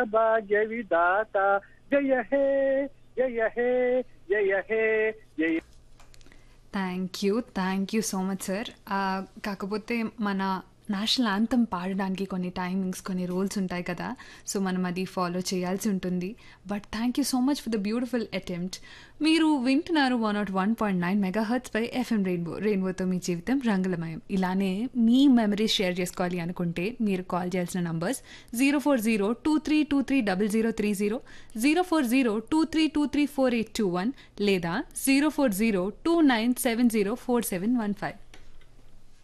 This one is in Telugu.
భాగ్య విధాత జయ హే జయ హే జయ హే జయ thank you thank you so much sir కాకపోతే మన నేషనల్ యాంథమ్ పాడడానికి కొన్ని టైమింగ్స్ కొన్ని రూల్స్ ఉంటాయి కదా సో మనం అది ఫాలో చేయాల్సి ఉంటుంది but thank you so much for the beautiful attempt మీరు వింటున్నారు one not one point nine mega hertz by FM rainbow రెయిన్బోతో మీ జీవితం రంగులమయం ఇలానే మీ మెమరీస్ షేర్ చేసుకోవాలి అనుకుంటే మీరు కాల్ చేయాల్సిన numbers zero four zero two three two three double zero three zero zero four zero two three two three four eight two one లేదా zero four zero two nine seven zero four seven one five